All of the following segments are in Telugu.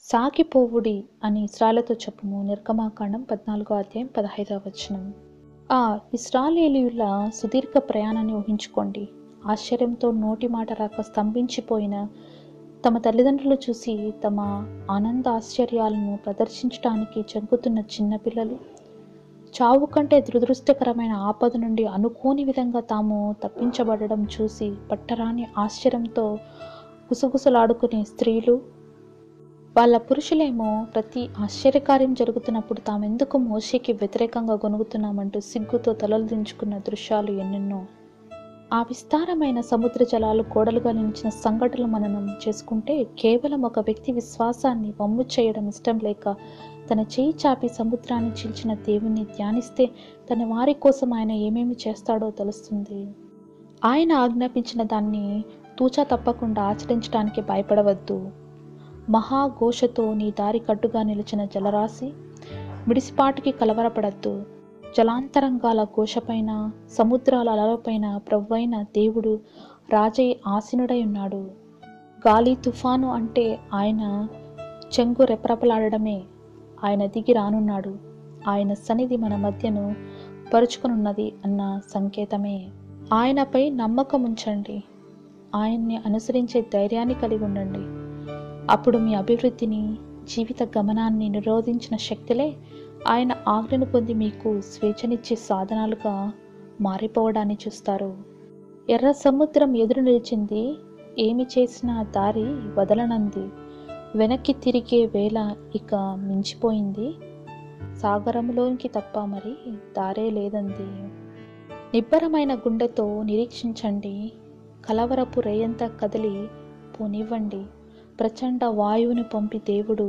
సాగిపోవుడి అని ఇస్రాయలతో చెప్పుము నిర్గమాకాండం పద్నాలుగో అధ్యాయం పదహైదవ వచనం ఆ ఇస్రాయేలీయుల సుదీర్ఘ ప్రయాణాన్ని ఊహించుకోండి ఆశ్చర్యంతో నోటి మాట రాక స్తంభించిపోయిన తమ తల్లిదండ్రులు చూసి తమ ఆనంద ఆశ్చర్యాలను ప్రదర్శించడానికి చెంకుతున్న చిన్నపిల్లలు చావు కంటే దురదృష్టకరమైన ఆపద నుండి అనుకోని విధంగా తాము తప్పించబడడం చూసి పట్టరాని ఆశ్చర్యంతో గుసగుసలాడుకునే స్త్రీలు వాళ్ళ పురుషులేమో ప్రతి ఆశ్చర్యకార్యం జరుగుతున్నప్పుడు తామెందుకు మోషేకి వ్యతిరేకంగా గొనుగుతున్నామంటూ సిగ్గుతో తలలు దించుకున్న దృశ్యాలు ఎన్నెన్నో ఆ విస్తారమైన సముద్ర జలాలు గోడలుగా నిలిచిన సంఘటనలు మననం చేసుకుంటే కేవలం ఒక వ్యక్తి విశ్వాసాన్ని వమ్ము చేయడం ఇష్టం లేక తన చేయి చాపి సముద్రాన్ని చీల్చిన దేవుణ్ణి ధ్యానిస్తే తన వారి కోసం ఆయన ఏమేమి చేస్తాడో తెలుస్తుంది ఆయన ఆజ్ఞాపించిన దాన్ని తూచా తప్పకుండా ఆచరించడానికి భయపడవద్దు మహాఘోషతో నీ దారి కట్టుగా నిలిచిన జలరాశి మిడిసిపాటుకి కలవరపడద్దు జలాంతరంగాల ఘోషపైన సముద్రాల అలలపైన ప్రవ్వైన దేవుడు రాజై ఆసీనుడై ఉన్నాడు గాలి తుఫాను అంటే ఆయన చెంగు రెపరెపలాడడమే ఆయన దిగి రానున్నాడు ఆయన సన్నిధి మన మధ్యను పరుచుకునున్నది అన్న సంకేతమే ఆయనపై నమ్మకం ఉంచండి ఆయన్ని అనుసరించే ధైర్యాన్ని కలిగి ఉండండి అప్పుడు మీ అభివృద్ధిని జీవిత గమనాన్ని నిరోధించిన శక్తులే ఆయన ఆజ్ఞను పొంది మీకు స్వేచ్ఛనిచ్చే సాధనాలుగా మారిపోవడాన్ని చూస్తారు ఎర్ర సముద్రం ఎదురు నిలిచింది ఏమి చేసినా దారి వదలనంది వెనక్కి తిరిగే వేళ ఇక మించిపోయింది సాగరంలోనికి తప్ప మరి దారే లేదంది నిబ్బరమైన గుండెతో నిరీక్షించండి కలవరపు రేయంతా కదిలి పోనివ్వండి ప్రచండ వాయువుని పంపి దేవుడు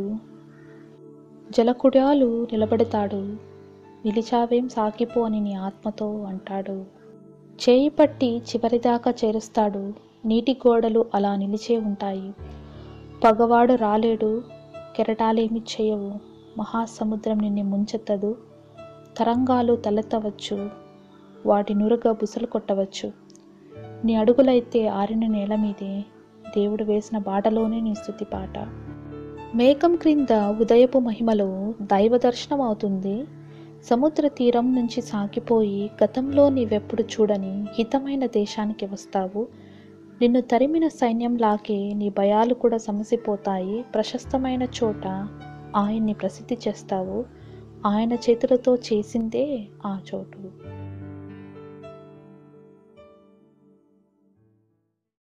జలకుడాలు నిలబెడతాడు నిలిచావేం సాగిపో అని నీ ఆత్మతో అంటాడు చేయి పట్టి చివరిదాకా చేరుస్తాడు నీటి గోడలు అలా నిలిచే ఉంటాయి పగవాడు రాలేడు కెరటాలేమి చేయవు మహాసముద్రం నిన్ను ముంచెత్తదు తరంగాలు తలెత్తవచ్చు వాటి నురుగ బుసలు కొట్టవచ్చు నీ అడుగులైతే ఆరిన నేల మీదే దేవుడు వేసిన బాటలోనే నీ స్థుతి పాట మేఘం క్రింద ఉదయపు మహిమలో దైవ దర్శనం అవుతుంది సముద్ర తీరం నుంచి సాగిపోయి గతంలో నీవెప్పుడు చూడని హితమైన దేశానికి వస్తావు నిన్ను తరిమిన సైన్యంలాగే నీ భయాలు కూడా సమసిపోతాయి ప్రశస్తమైన చోట ఆయన్ని ప్రసిద్ధి చేస్తావు ఆయన చేతులతో చేసిందే ఆ చోటు